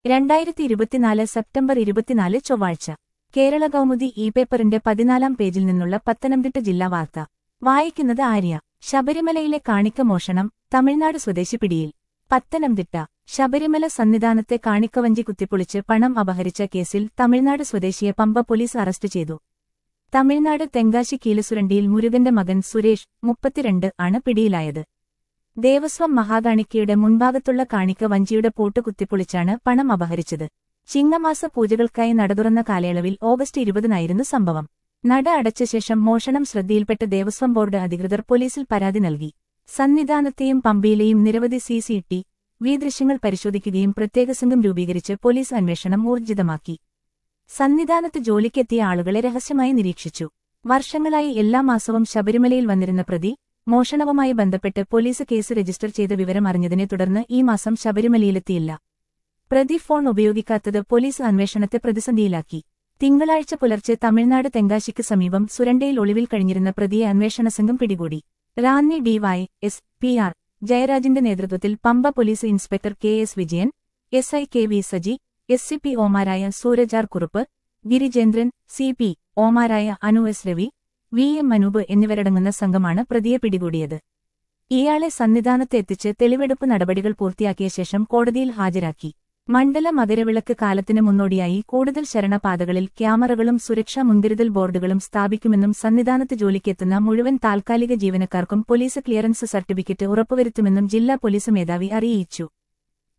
രണ്ടായിരത്തി ഇരുപത്തിനാല് സെപ്റ്റംബർ ഇരുപത്തിനാല് ചൊവ്വാഴ്ച കേരള കൗമുദി ഇ പേപ്പറിന്റെ പതിനാലാം പേജിൽ നിന്നുള്ള പത്തനംതിട്ട ജില്ലാ വാർത്ത വായിക്കുന്നത് ആര്യ ശബരിമലയിലെ കാണിക്ക മോഷണം തമിഴ്നാട് സ്വദേശി പിടിയിൽ പത്തനംതിട്ട ശബരിമല സന്നിധാനത്തെ കാണിക്കവഞ്ചി കുത്തിപ്പൊളിച്ച് പണം അപഹരിച്ച കേസിൽ തമിഴ്നാട് സ്വദേശിയെ പമ്പ പോലീസ് അറസ്റ്റ് ചെയ്തു തമിഴ്നാട് തെങ്കാശി കീലസുരണ്ടിയിൽ മുരുകന്റെ മകൻ സുരേഷ് മുപ്പത്തിരണ്ട് ആണ് പിടിയിലായത് ദേവസ്വം മഹാകാണിക്കയുടെ മുൻഭാഗത്തുള്ള കാണിക്ക വഞ്ചിയുടെ പൂട്ട് കുത്തിപ്പൊളിച്ചാണ് പണം അപഹരിച്ചത് ചിങ്ങമാസ പൂജകൾക്കായി നടതുറന്ന കാലയളവിൽ ഓഗസ്റ്റ് ഇരുപതിനായിരുന്നു സംഭവം നട അടച്ച ശേഷം മോഷണം ശ്രദ്ധയിൽപ്പെട്ട ദേവസ്വം ബോർഡ് അധികൃതർ പോലീസിൽ പരാതി നൽകി സന്നിധാനത്തെയും പമ്പയിലെയും നിരവധി സി സി ടി വി ദൃശ്യങ്ങൾ പരിശോധിക്കുകയും പ്രത്യേക സംഘം രൂപീകരിച്ച് പോലീസ് അന്വേഷണം ഊർജിതമാക്കി സന്നിധാനത്ത് ജോലിക്കെത്തിയ ആളുകളെ രഹസ്യമായി നിരീക്ഷിച്ചു വർഷങ്ങളായി എല്ലാ മാസവും ശബരിമലയിൽ വന്നിരുന്ന പ്രതി മോഷണവുമായി ബന്ധപ്പെട്ട് പോലീസ് കേസ് രജിസ്റ്റർ ചെയ്ത വിവരം അറിഞ്ഞതിനെ തുടർന്ന് ഈ മാസം ശബരിമലയിലെത്തിയില്ല പ്രതി ഫോൺ ഉപയോഗിക്കാത്തത് പോലീസ് അന്വേഷണത്തെ പ്രതിസന്ധിയിലാക്കി തിങ്കളാഴ്ച പുലർച്ചെ തമിഴ്നാട് തെങ്കാശിക്ക് സമീപം സുരണ്ടയിൽ ഒളിവിൽ കഴിഞ്ഞിരുന്ന പ്രതിയെ അന്വേഷണ സംഘം പിടികൂടി Ranni D Y S P R ജയരാജിന്റെ നേതൃത്വത്തിൽ Pampa police inspector K S Vijayan S I K V Saji S C P ഒമാരായ Sooraj R Kurup Girijendran C P ഒമാരായ Anu S Ravi V M Anoop എന്നിവരടങ്ങുന്ന സംഘമാണ് പ്രതിയെ പിടികൂടിയത് ഇയാളെ സന്നിധാനത്ത് എത്തിച്ച് തെളിവെടുപ്പ് നടപടികൾ പൂർത്തിയാക്കിയ ശേഷം കോടതിയിൽ ഹാജരാക്കി മണ്ഡല മകരവിളക്ക് കാലത്തിന് മുന്നോടിയായി കൂടുതൽ ശരണപാതകളിൽ ക്യാമറകളും സുരക്ഷാ മുൻകരുതൽ ബോർഡുകളും സ്ഥാപിക്കുമെന്നും സന്നിധാനത്ത് ജോലിക്കെത്തുന്ന മുഴുവൻ താൽക്കാലിക ജീവനക്കാർക്കും പോലീസ് ക്ലിയറൻസ് സർട്ടിഫിക്കറ്റ് ഉറപ്പുവരുത്തുമെന്നും ജില്ലാ പോലീസ് മേധാവി അറിയിച്ചു